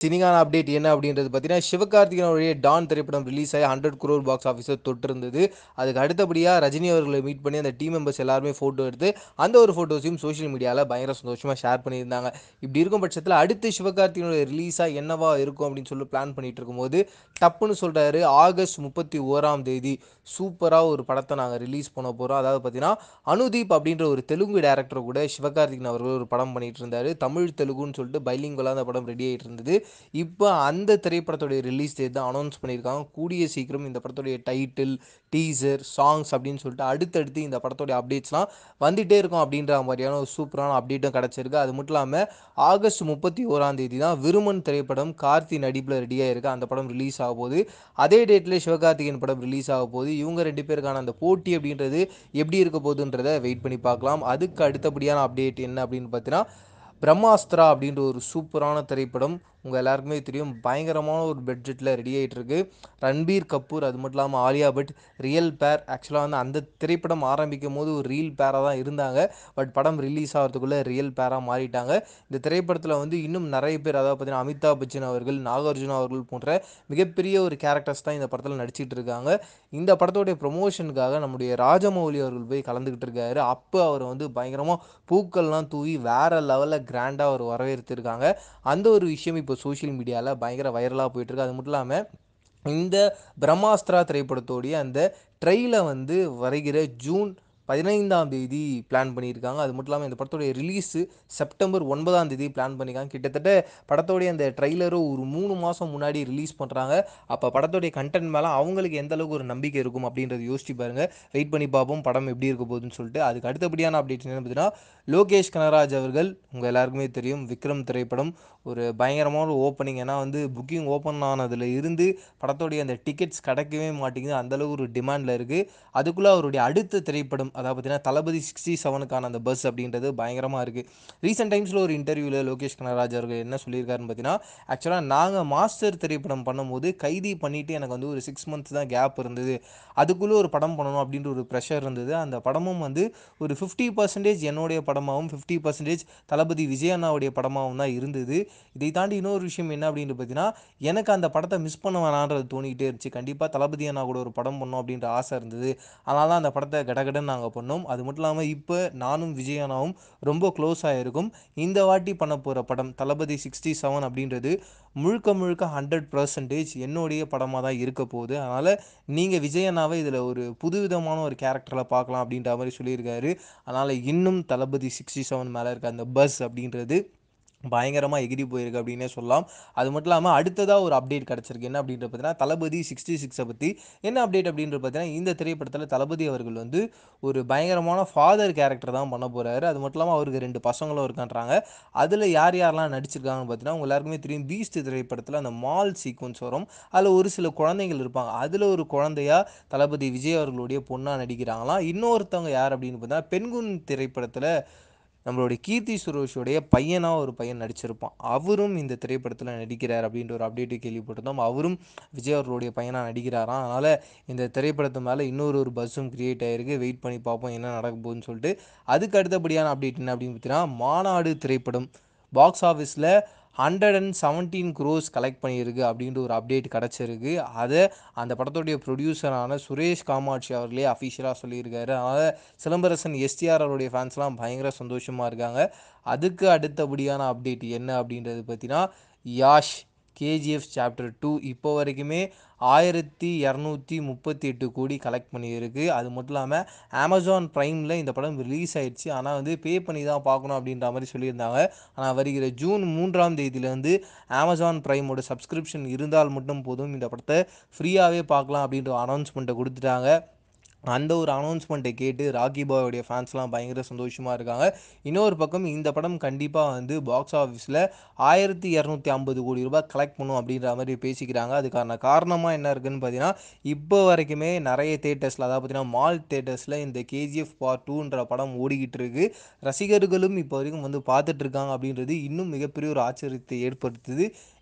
சினிங்கான update என்ன அப்படின்றது பார்த்தீங்கன்னா சிவகார்த்திகனுடைய டான் திரைப்படம் ரிலீஸ் ஆகி ஹண்ட்ரட் குரோர் பாக்ஸ் ஆஃபீஸர் தொட்டிருந்தது அதுக்கு அடுத்தபடியாக ரஜினி அவர்களை மீட் பண்ணி அந்த டீம் மெம்பர்ஸ் எல்லாருமே ஃபோட்டோ எடுத்து அந்த ஒரு ஃபோட்டோஸையும் சோஷியல் மீடியாவில் பயங்கர சந்தோஷமாக ஷேர் பண்ணியிருந்தாங்க இப்படி இருக்கும் பட்சத்தில் அடுத்து சிவகார்த்திகனுடைய ரிலீஸாக என்னவா இருக்கும் அப்படின்னு சொல்லி பிளான் பண்ணிட்டு இருக்கும்போது டப்புன்னு சொல்கிறாரு ஆகஸ்ட் முப்பத்தி ஓராம் தேதி சூப்பராக ஒரு படத்தை நாங்கள் ரிலீஸ் பண்ண போகிறோம் அதாவது பார்த்தீங்கன்னா அனுதீப் அப்படின்ற ஒரு தெலுங்கு டேரக்டர் கூட சிவகார்த்திகன் அவர்கள் ஒரு படம் பண்ணிட்டு இருந்தார் தமிழ் தெலுங்குன்னு சொல்லிட்டு பைலிங்குவலாக அந்த படம் ரெடி ஆகிட்டு இருந்தது இப்போ அந்த திரைப்படத்துடைய ரிலீஸ் டேட் தான் அனௌன்ஸ் பண்ணியிருக்காங்க கூடிய சீக்கிரம் இந்த படத்துடைய டைட்டில் டீசர் சாங்ஸ் அப்படின்னு சொல்லிட்டு அடுத்தடுத்து இந்த படத்துடைய அப்டேட்ஸ்லாம் வந்துகிட்டே இருக்கும் அப்படின்ற மாதிரியான ஒரு சூப்பரான அப்டேட்டும் கிடச்சிருக்கு அது மட்டும் இல்லாமல் ஆகஸ்ட் முப்பத்தி ஓராம் தேதி தான் விருமன் திரைப்படம் கார்த்தி நடிப்பில் ரெடியாக இருக்குது அந்த படம் ரிலீஸ் ஆக போகுது அதே டேட்டில் சிவகார்த்திகேயன் படம் ரிலீஸ் ஆக போகுது இவங்க ரெண்டு பேருக்கான அந்த போட்டி அப்படின்றது எப்படி இருக்க போகுதுன்றதை வெயிட் பண்ணி பார்க்கலாம் அதுக்கு அடுத்தபடியான அப்டேட் என்ன அப்படின்னு பார்த்தீங்கன்னா பிரம்மாஸ்திரா அப்படின்ற ஒரு சூப்பரான திரைப்படம் உங்கள் எல்லாருக்குமே தெரியும் பயங்கரமான ஒரு பட்ஜெட்டில் ரெடி ஆகிட்டு இருக்கு ரன்பீர் கபூர் அது மட்டும் இல்லாமல் ஆலியா பட் ரியல் பேர் ஆக்சுவலாக வந்து அந்த திரைப்படம் ஆரம்பிக்கும் போது ஒரு ரியல் பேராக தான் இருந்தாங்க பட் படம் ரிலீஸ் ஆகிறதுக்குள்ளே ரியல் பேராக மாறிட்டாங்க இந்த திரைப்படத்தில் வந்து இன்னும் நிறைய பேர் அதாவது பார்த்தீங்கன்னா அமிதாப் பச்சன் அவர்கள் நாகார்ஜுனா அவர்கள் போன்ற மிகப்பெரிய ஒரு கேரக்டர்ஸ் தான் இந்த படத்தில் நடிச்சிட்டு இருக்காங்க இந்த படத்தோடைய ப்ரொமோஷனுக்காக நம்முடைய ராஜமௌலி அவர்கள் போய் கலந்துக்கிட்டு இருக்காரு அப்போ அவர் வந்து பயங்கரமாக பூக்கள்லாம் தூவி வேற லெவலில் கிராண்டாக அவர் வரவேற்றிருக்காங்க அந்த ஒரு விஷயம் இப்போ சோஷியல் மீடியாவில் பயங்கர வைரலாக போயிட்டுருக்கு அது மட்டும் இல்லாமல் இந்த பிரம்மாஸ்திரா திரைப்படத்தோடைய அந்த ட்ரெயிலை வந்து வருகிற ஜூன் பதினைந்தாம் தேதி பிளான் பண்ணியிருக்காங்க அது மட்டும் இல்லாமல் இந்த படத்தோடைய ரிலீஸு செப்டம்பர் ஒன்பதாம் தேதி பிளான் பண்ணியிருக்காங்க கிட்டத்தட்ட படத்தோடைய அந்த ட்ரைலரும் ஒரு மூணு மாதம் முன்னாடி ரிலீஸ் பண்ணுறாங்க அப்போ படத்தோடைய கண்டென்ட் மேலே அவங்களுக்கு எந்த அளவுக்கு ஒரு நம்பிக்கை இருக்கும் அப்படின்றத யோசிச்சு பாருங்கள் வெயிட் பண்ணி பார்ப்போம் படம் எப்படி இருக்க போகுதுன்னு சொல்லிட்டு அதுக்கு அடுத்தபடியான அப்டேட் என்ன பார்த்தீங்கன்னா லோகேஷ் கனராஜ் அவர்கள் உங்கள் எல்லாருக்குமே தெரியும் விக்ரம் திரைப்படம் ஒரு பயங்கரமான ஒரு ஓப்பனிங் ஏன்னா வந்து புக்கிங் ஓப்பன் ஆனதில் இருந்து படத்தோடைய அந்த டிக்கெட்ஸ் கிடைக்கவே மாட்டேங்குது அந்தளவுக்கு ஒரு டிமாண்டில் இருக்குது அதுக்குள்ளே அவருடைய அடுத்த திரைப்படம் அதாவது பார்த்தீங்கன்னா தளபதி சிக்ஸ்டி செவனுக்கான அந்த பஸ் அப்படின்றது பயங்கரமாக இருக்குது ரீசெண்ட் டைம்ஸில் ஒரு இன்டர்வியூவில் லோகேஷ் கனராஜ் அவர்கள் என்ன சொல்லியிருக்காருன்னு பார்த்தீங்கன்னா ஆக்சுவலாக நாங்கள் மாஸ்டர் திரைப்படம் பண்ணும்போது கைதி பண்ணிவிட்டு எனக்கு வந்து ஒரு சிக்ஸ் மந்த்ஸ் தான் கேப் இருந்தது அதுக்குள்ளே ஒரு படம் பண்ணணும் அப்படின்ற ஒரு ப்ரெஷர் இருந்தது அந்த படமும் வந்து ஒரு ஃபிஃப்டி பர்சன்டேஜ் என்னுடைய படமாகவும் ஃபிஃப்டி பர்சன்டேஜ் தளபதி விஜய் அண்ணாவுடைய படமாகவும் தான் இருந்தது இதை தாண்டி இன்னொரு விஷயம் என்ன அப்படின்னு பார்த்தீங்கன்னா எனக்கு அந்த படத்தை மிஸ் பண்ண வேணான்றது தோணிக்கிட்டே இருந்துச்சு கண்டிப்பாக தளபதி அண்ணா கூட ஒரு படம் பண்ணணும் அப்படின்ற ஆசை இருந்தது அதனால தான் அந்த படத்தை கடகடன்னு நாங்கள் பண்ணோம் அது மட்டும் இல்லாமல் இப்போ நானும் விஜய் அண்ணாவும் ரொம்ப க்ளோஸ் ஆகிருக்கும் இந்த வாட்டி பண்ண போகிற படம் தளபதி சிக்ஸ்டி செவன் அப்படின்றது முழுக்க முழுக்க ஹண்ட்ரட் பர்சன்டேஜ் என்னுடைய படமாக தான் இருக்க போகுது அதனால் நீங்கள் விஜய் அண்ணாவை இதில் ஒரு புதுவிதமான ஒரு கேரக்டரில் பார்க்கலாம் அப்படின்ற மாதிரி சொல்லியிருக்காரு அதனால் இன்னும் தளபதி சிக்ஸ்டி செவன் மேலே இருக்க அந்த பஸ் அப்படின்றது பயங்கரமாக எகிரி போயிருக்கு அப்படின்னே சொல்லலாம் அது மட்டும் இல்லாமல் அடுத்ததாக ஒரு அப்டேட் கிடச்சிருக்கு என்ன அப்படின்றது பார்த்தீங்கன்னா தளபதி சிக்ஸ்டி சிக்ஸை பற்றி என்ன அப்டேட் அப்படின்றது பார்த்தீங்கன்னா இந்த திரைப்படத்தில் தளபதி அவர்கள் வந்து ஒரு பயங்கரமான ஃபாதர் கேரக்டர் தான் பண்ண போகிறாரு அது மட்டும் இல்லாமல் அவருக்கு ரெண்டு பசங்களும் இருக்கான்றாங்க அதில் யார் யாரெல்லாம் நடிச்சிருக்காங்கன்னு பார்த்தீங்கன்னா உங்க எல்லாருக்குமே தெரியும் பீஸ்ட் திரைப்படத்தில் அந்த மால் சீக்வன்ஸ் வரும் அதில் ஒரு சில குழந்தைகள் இருப்பாங்க அதில் ஒரு குழந்தையா தளபதி விஜய் அவர்களுடைய பொண்ணாக நடிக்கிறாங்களாம் இன்னொருத்தவங்க யார் அப்படின்னு பார்த்தீங்கன்னா பெண்குன் திரைப்படத்தில் நம்மளுடைய கீர்த்தி சுரேஷோடைய பையனாக ஒரு பையன் நடிச்சிருப்பான் அவரும் இந்த திரைப்படத்தில் நடிக்கிறார் அப்படின்ற ஒரு அப்டேட்டு கேள்விப்பட்டிருந்தோம் அவரும் விஜய் அவர்களுடைய பையனாக நடிக்கிறாராம் அதனால் இந்த திரைப்படத்து மேலே இன்னொரு ஒரு பஸ்ஸும் கிரியேட் ஆகிருக்கு வெயிட் பண்ணி பார்ப்போம் என்ன நடக்க போகுதுன்னு சொல்லிட்டு அதுக்கு அடுத்தபடியான அப்டேட் என்ன அப்படின்னு பார்த்தீங்கன்னா மாநாடு திரைப்படம் பாக்ஸ் ஆஃபீஸில் hundred and seventeen crores collect பண்ணியிருக்கு அப்படின்ற ஒரு அப்டேட் கிடச்சிருக்கு அதை அந்த படத்துடைய ப்ரொடியூசரான சுரேஷ் காமாட்சி அவர்களே அஃபிஷியலாக சொல்லியிருக்காரு அதனால் சிலம்பரசன் எஸ்டிஆர் அவருடைய ஃபேன்ஸ்லாம் பயங்கர சந்தோஷமாக இருக்காங்க அதுக்கு அடுத்தபடியான அப்டேட் என்ன அப்படின்றது பார்த்தீங்கன்னா யாஷ் கேஜிஎஃப் சாப்டர் டூ இப்போ வரைக்குமே ஆயிரத்தி இரநூத்தி முப்பத்தி எட்டு கோடி கலெக்ட் பண்ணியிருக்கு அது மட்டும் இல்லாமல் அமேசான் ப்ரைமில் இந்த படம் ரிலீஸ் ஆயிடுச்சு ஆனால் வந்து பே பண்ணி தான் பார்க்கணும் அப்படின்ற மாதிரி சொல்லியிருந்தாங்க ஆனால் வருகிற ஜூன் மூன்றாம் தேதியிலேருந்து அமேசான் ப்ரைமோட சப்ஸ்கிரிப்ஷன் இருந்தால் மட்டும் போதும் இந்த படத்தை ஃப்ரீயாகவே பார்க்கலாம் அப்படின்ற அனௌன்ஸ்மெண்ட்டை கொடுத்துட்டாங்க அந்த ஒரு அனௌன்ஸ்மெண்ட்டை கேட்டு ராக்கி பாயோடைய ஃபேன்ஸ்லாம் பயங்கர சந்தோஷமாக இருக்காங்க இன்னொரு பக்கம் இந்த படம் கண்டிப்பாக வந்து பாக்ஸ் ஆஃபீஸில் ஆயிரத்தி இரநூத்தி ஐம்பது கோடி ரூபாய் கலெக்ட் பண்ணும் அப்படின்ற மாதிரி பேசிக்கிறாங்க அதுக்கான காரணமாக என்ன இருக்குன்னு பார்த்தீங்கன்னா இப்போ வரைக்குமே நிறைய தேட்டர்ஸில் அதாவது பார்த்தீங்கன்னா மால் தேட்டர்ஸில் இந்த கேஜிஎஃப் பார்ட் டூன்ற படம் ஓடிக்கிட்டு இருக்கு ரசிகர்களும் இப்போ வரைக்கும் வந்து பார்த்துட்டு இருக்காங்க அப்படின்றது இன்னும் மிகப்பெரிய ஒரு ஆச்சரியத்தை ஏற்படுத்துது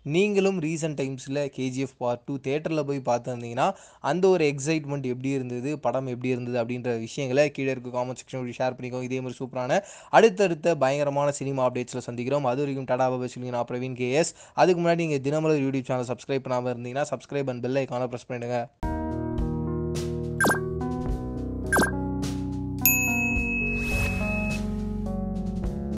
நீங்களும் ரீசெண்ட் டைம்ஸில் கேஜிஎஃப் பார்ட் டூ தேட்டரில் போய் பார்த்துருந்தீங்கன்னா அந்த ஒரு எக்ஸைட்மெண்ட் எப்படி இருந்தது படம் எப்படி இருந்தது அப்படின்ற விஷயங்களை கீழே இருக்க காமெண்ட் செக்ஷன் ஷேர் பண்ணிக்கோங்க இதே மாதிரி சூப்பரான அடுத்தடுத்த பயங்கரமான சினிமா அப்டேட்ஸில் சந்திக்கிறோம் அது வரைக்கும் டடா பாபா சொல்லி நான் பிரவீன் கேஎஸ் அதுக்கு முன்னாடி நீங்கள் தினமலர் யூடியூப் சேனல் சப்ஸ்கிரைப் பண்ணாமல் இருந்தீங்கன்னா சப்ஸ்கிரைப் அண்ட் பெல் ஐக்கான ப்ரெஸ் பண்ணிடுங்க